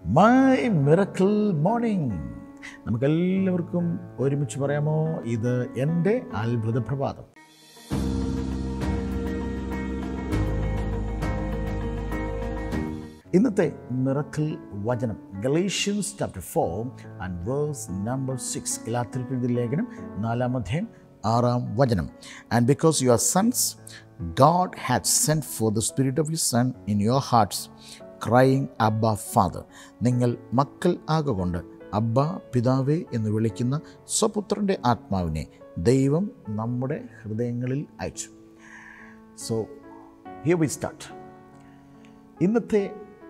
my miracle morning നമുക്കെല്ലാവർക്കും ഒരുമിച്ച് പറയാമോ ഇത് എൻ്റെ അത്ഭുത പ്രഭാതം ഇന്നത്തെ മിറക്കിൾ വചനം Galatians chapter four and verse number six ഗലാത്തിരിക്കുന്ന ലേഖനം നാലാം അധ്യായം ആറാം വചനം and because you are sons God had sent forth the spirit of you son in your hearts crying Abba Father നിങ്ങൾ മക്കൾ ആകൊണ്ട് അബ്ബ പിതാവേ എന്ന് വിളിക്കുന്ന സ്വപുത്രൻ്റെ ആത്മാവിനെ ദൈവം നമ്മുടെ ഹൃദയങ്ങളിൽ അയച്ചു സോ ഹിയർ വി സ്റ്റാർട്ട് ഇന്നത്തെ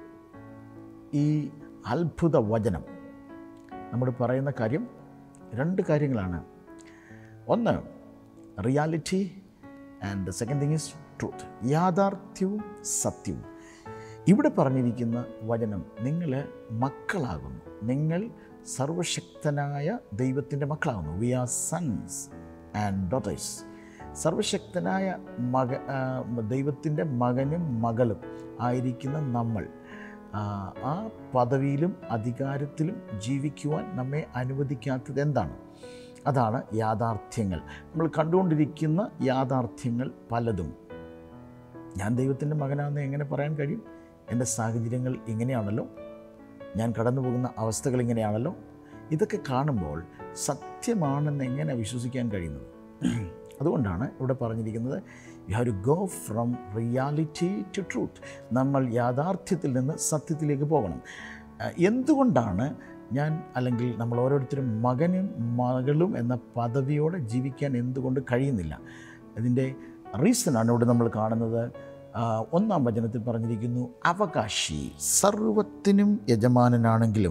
ഈ അത്ഭുത വചനം നമ്മൾ പറയുന്ന കാര്യം രണ്ട് കാര്യങ്ങളാണ് ഒന്ന് reality and second thing is truth യാഥാർത്ഥ്യവും സത്യവും ഇവിടെ പറഞ്ഞിരിക്കുന്ന വചനം നിങ്ങൾ മക്കളാകുന്നു നിങ്ങൾ സർവശക്തനായ ദൈവത്തിൻ്റെ മക്കളാകുന്നു we are sons and daughters സർവശക്തനായ മക ദൈവത്തിൻ്റെ മകനും മകളും ആയിരിക്കുന്ന നമ്മൾ ആ പദവിയിലും അധികാരത്തിലും ജീവിക്കുവാൻ നമ്മെ അനുവദിക്കാത്തത് എന്താണ് അതാണ് യാഥാർത്ഥ്യങ്ങൾ നമ്മൾ കണ്ടുകൊണ്ടിരിക്കുന്ന യാഥാർത്ഥ്യങ്ങൾ പലതും ഞാൻ ദൈവത്തിൻ്റെ മകനാണെന്ന് എങ്ങനെ പറയാൻ കഴിയും എൻ്റെ സാഹചര്യങ്ങൾ ഇങ്ങനെയാണല്ലോ ഞാൻ കടന്നു പോകുന്ന അവസ്ഥകൾ ഇങ്ങനെയാണല്ലോ ഇതൊക്കെ കാണുമ്പോൾ സത്യമാണെന്ന് എങ്ങനെ വിശ്വസിക്കാൻ കഴിയുന്നത് അതുകൊണ്ടാണ് ഇവിടെ പറഞ്ഞിരിക്കുന്നത് you have to go from reality to truth നമ്മൾ യാഥാർത്ഥ്യത്തിൽ നിന്ന് സത്യത്തിലേക്ക് പോകണം എന്തുകൊണ്ടാണ് ഞാൻ അല്ലെങ്കിൽ നമ്മൾ ഓരോരുത്തരും മകനും മകളും എന്ന പദവിയോടെ ജീവിക്കാൻ എന്തുകൊണ്ട് കഴിയുന്നില്ല അതിൻ്റെ റീസണാണ് ഇവിടെ നമ്മൾ കാണുന്നത് ഒന്നാം വചനത്തിൽ പറഞ്ഞിരിക്കുന്നു അവകാശി സർവത്തിനും യജമാനനാണെങ്കിലും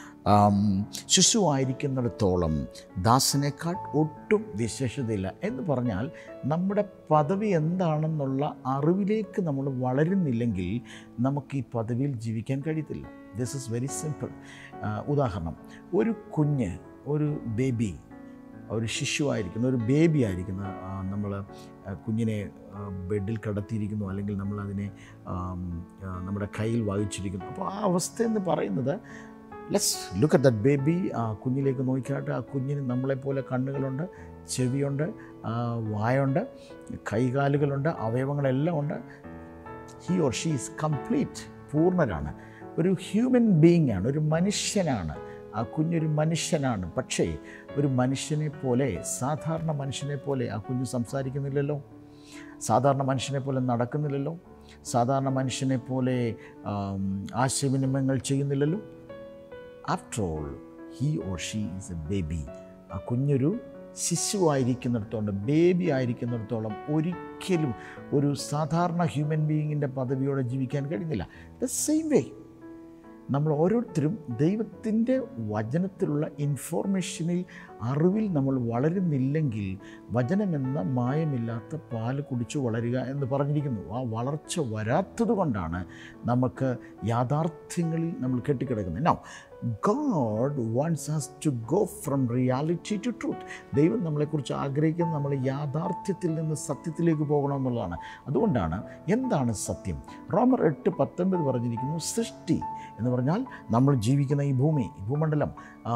ശിശുവായിരിക്കുന്നിടത്തോളം ദാസനേക്കാൾ ഒട്ടും വിശേഷതയില്ല എന്ന് പറഞ്ഞാൽ നമ്മുടെ പദവി എന്താണെന്നുള്ള അറിവിലേക്ക് നമ്മൾ വളരുന്നില്ലെങ്കിൽ നമുക്ക് ഈ പദവിയിൽ ജീവിക്കാൻ കഴിയത്തില്ല ദിസ് ഇസ് വെരി സിമ്പിൾ ഉദാഹരണം ഒരു കുഞ്ഞ് ഒരു ബേബി ഒരു ശിശുവായിരിക്കുന്ന ഒരു ബേബി ആയിരിക്കുന്ന നമ്മൾ കുഞ്ഞിനെ ബെഡിൽ കിടത്തിയിരിക്കുന്നു അല്ലെങ്കിൽ നമ്മൾ അതിനെ നമ്മുടെ കയ്യിൽ വഹിച്ചിരിക്കുന്നു അപ്പോൾ ആ അവസ്ഥ എന്ന് പറയുന്നത് let's look at that baby ആ കുഞ്ഞിലേക്ക് നോക്കിയാട്ട് ആ കുഞ്ഞിന് നമ്മളെപ്പോലെ കണ്ണുകളുണ്ട് ചെവിയുണ്ട് വായുണ്ട് കൈകാലുകളുണ്ട് അവയവങ്ങളെല്ലാം ഉണ്ട് he or she is complete പൂർണ്ണരാണ് ഒരു ഹ്യൂമൻ ബീയിങ് ആണ് ഒരു മനുഷ്യനാണ് ആ കുഞ്ഞൊരു മനുഷ്യനാണ് പക്ഷേ ഒരു മനുഷ്യനെ പോലെ സാധാരണ മനുഷ്യനെ പോലെ ആ കുഞ്ഞ് സംസാരിക്കുന്നില്ലല്ലോ സാധാരണ മനുഷ്യനെ പോലെ നടക്കുന്നില്ലല്ലോ സാധാരണ മനുഷ്യനെ പോലെ ആശയവിനിമയങ്ങൾ ചെയ്യുന്നില്ലല്ലോ after all he or she is a baby ആ കുഞ്ഞൊരു ശിശുവായിരിക്കുന്നിടത്തോളം ബേബി ആയിരിക്കുന്നിടത്തോളം ഒരിക്കലും ഒരു സാധാരണ ഹ്യൂമൻ ബീയിങ്ങിൻ്റെ പദവിയോടെ ജീവിക്കാൻ കഴിയുന്നില്ല ദ സെയിം വേ നമ്മൾ ഓരോരുത്തരും ദൈവത്തിൻ്റെ വചനത്തിലുള്ള ഇൻഫോർമേഷനിൽ അറിവിൽ നമ്മൾ വളരുന്നില്ലെങ്കിൽ വചനമെന്ന മായമില്ലാത്ത പാല് കുടിച്ചു വളരുക എന്ന് പറഞ്ഞിരിക്കുന്നു ആ വളർച്ച വരാത്തത് കൊണ്ടാണ് നമുക്ക് യാഥാർത്ഥ്യങ്ങളിൽ നമ്മൾ കെട്ടിക്കിടക്കുന്നത് now God wants us to go from reality to truth ദൈവം നമ്മളെക്കുറിച്ച് ആഗ്രഹിക്കുന്നത് നമ്മൾ യാഥാർത്ഥ്യത്തിൽ നിന്ന് സത്യത്തിലേക്ക് പോകണമെന്നുള്ളതാണ് അതുകൊണ്ടാണ് എന്താണ് സത്യം റോമർ എട്ട് പത്തൊൻപത് പറഞ്ഞിരിക്കുന്നു സൃഷ്ടി എന്ന് പറഞ്ഞാൽ നമ്മൾ ജീവിക്കുന്ന ഈ ഭൂമി ഈ ഭൂമണ്ഡലം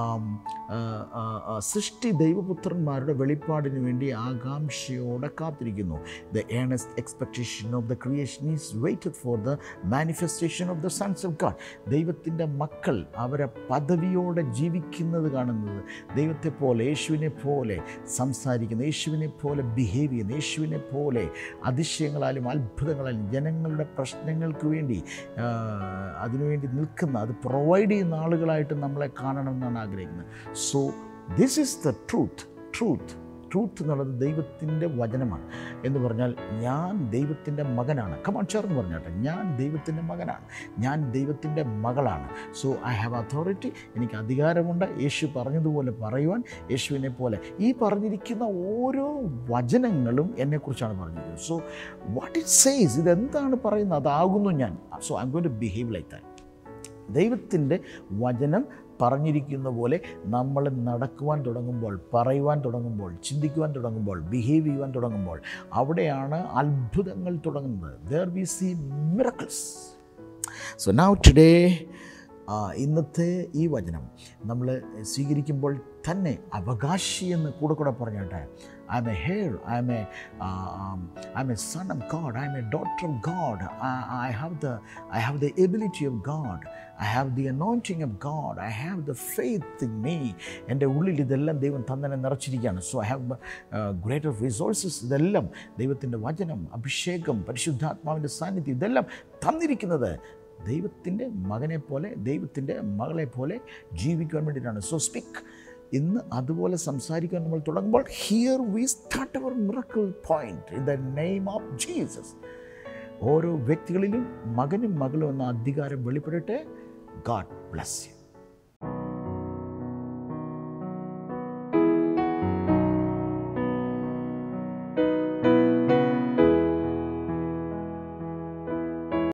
സൃഷ്ടി ദൈവപുത്രന്മാരുടെ വെളിപ്പാടിന് വേണ്ടി ആകാംക്ഷയോടെ കാത്തിരിക്കുന്നു the earnest expectation of the creation is waited for the manifestation of the sons of God ദൈവത്തിൻ്റെ മക്കൾ അവരെ പദവിയോടെ ജീവിക്കുന്നത് കാണുന്നത് ദൈവത്തെ പോലെ യേശുവിനെ പോലെ സംസാരിക്കുന്ന യേശുവിനെ പോലെ ബിഹേവ് ചെയ്യുന്ന യേശുവിനെ പോലെ അതിശയങ്ങളാലും അത്ഭുതങ്ങളാലും ജനങ്ങളുടെ പ്രശ്നങ്ങൾക്ക് വേണ്ടി അതിനുവേണ്ടി നിൽക്കുന്ന അത് പ്രൊവൈഡ് ചെയ്യുന്ന ആളുകളായിട്ട് നമ്മളെ കാണണമെന്നാണ് ആഗ്രഹിക്കുന്നത് so this is the truth truth truth എന്നുള്ളത് ദൈവത്തിൻ്റെ വചനമാണ് എന്ന് പറഞ്ഞാൽ ഞാൻ ദൈവത്തിൻ്റെ മകനാണ് കമാൺ ചേർന്ന് പറഞ്ഞാട്ടെ ഞാൻ ദൈവത്തിൻ്റെ മകനാണ് ഞാൻ ദൈവത്തിൻ്റെ മകളാണ് സോ ഐ ഹാവ് അതോറിറ്റി എനിക്ക് അധികാരമുണ്ട് യേശു പറഞ്ഞതുപോലെ പറയുവാൻ യേശുവിനെ പോലെ ഈ പറഞ്ഞിരിക്കുന്ന ഓരോ വചനങ്ങളും എന്നെക്കുറിച്ചാണ് പറഞ്ഞിരിക്കുന്നത് സോ വാട്ട് ഇറ്റ് സേസ് ഇതെന്താണ് പറയുന്നത് അതാകുന്നു ഞാൻ so I am going to behave like that ദൈവത്തിൻ്റെ വചനം പറഞ്ഞിരിക്കുന്ന പോലെ നമ്മൾ നടക്കുവാൻ തുടങ്ങുമ്പോൾ പറയുവാൻ തുടങ്ങുമ്പോൾ ചിന്തിക്കുവാൻ തുടങ്ങുമ്പോൾ ബിഹേവ് ചെയ്യുവാൻ തുടങ്ങുമ്പോൾ അവിടെയാണ് അത്ഭുതങ്ങൾ തുടങ്ങുന്നത് there we see miracles so now today ah, ഇന്നത്തെ ഈ വചനം നമ്മൾ സ്വീകരിക്കുമ്പോൾ തന്നെ അവകാശി എന്ന് കൂടെ കൂടെ പറഞ്ഞോട്ടെ I am a heir I am a I am a son of God I am a daughter of God I have the I have the ability of God I have the anointing of God I have the faith in me എൻ്റെ ഉള്ളിൽ ഇതെല്ലാം ദൈവം തന്നെ നിറച്ചിരിക്കുകയാണ് so I have greater resources ഇതെല്ലാം ദൈവത്തിൻ്റെ വചനം അഭിഷേകം പരിശുദ്ധാത്മാവിൻ്റെ സാന്നിധ്യം ഇതെല്ലാം തന്നിരിക്കുന്നത് ദൈവത്തിൻ്റെ മകനെ പോലെ ദൈവത്തിൻ്റെ മകളെ പോലെ ജീവിക്കുവാൻ വേണ്ടിയിട്ടാണ് സോ സ്പീക്ക് ഇന്ന് അതുപോലെ സംസാരിക്കാൻ നമ്മൾ തുടങ്ങുമ്പോൾ here we start our miracle point in the name of Jesus ഓരോ വ്യക്തികളിലും മകനും മകളും എന്ന അധികാരം വെളിപ്പെടട്ടെ ഗാഡ് ബ്ലസ് യു